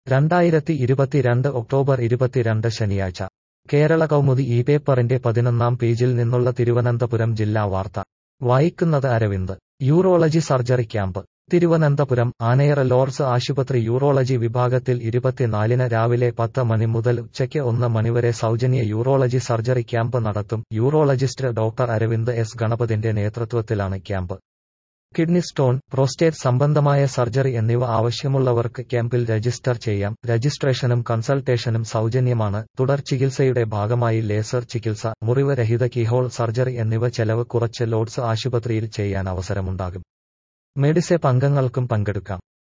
രണ്ടായിരത്തി ഇരുപത്തിരണ്ട് ഒക്ടോബർ ഇരുപത്തിരണ്ട് ശനിയാഴ്ച കേരള കൗമുദി ഈ പേപ്പറിന്റെ പതിനൊന്നാം പേജിൽ നിന്നുള്ള തിരുവനന്തപുരം ജില്ലാ വാർത്ത വായിക്കുന്നത് Aravind urology surgery camp Thiruvananthapuram Anayara Lords ആശുപത്രി യൂറോളജി വിഭാഗത്തിൽ ഇരുപത്തിനാലിന് രാവിലെ പത്ത് മണി മുതൽ ഉച്ചയ്ക്ക് ഒന്ന് മണിവരെ സൗജന്യ യൂറോളജി സർജറി ക്യാമ്പ് നടത്തും യൂറോളജിസ്റ്റ് ഡോക്ടർ അരവിന്ദ് എസ് ഗണപതിന്റെ നേതൃത്വത്തിലാണ് ക്യാമ്പ് കിഡ്നി സ്റ്റോൺ പ്രോസ്റ്റേറ്റ് സംബന്ധമായ സർജറി എന്നിവ ആവശ്യമുള്ളവർക്ക് ക്യാമ്പിൽ രജിസ്റ്റർ ചെയ്യാം രജിസ്ട്രേഷനും കൺസൾട്ടേഷനും സൗജന്യമാണ് തുടർ ചികിത്സയുടെ ഭാഗമായി ലേസർ ചികിത്സ മുറിവ് രഹിത കീഹോൾ സർജറി എന്നിവ ചെലവ് കുറച്ച് ലോഡ്സ് ആശുപത്രിയിൽ ചെയ്യാൻ അവസരമുണ്ടാകും മെഡിസെപ് അംഗങ്ങൾക്കും പങ്കെടുക്കാം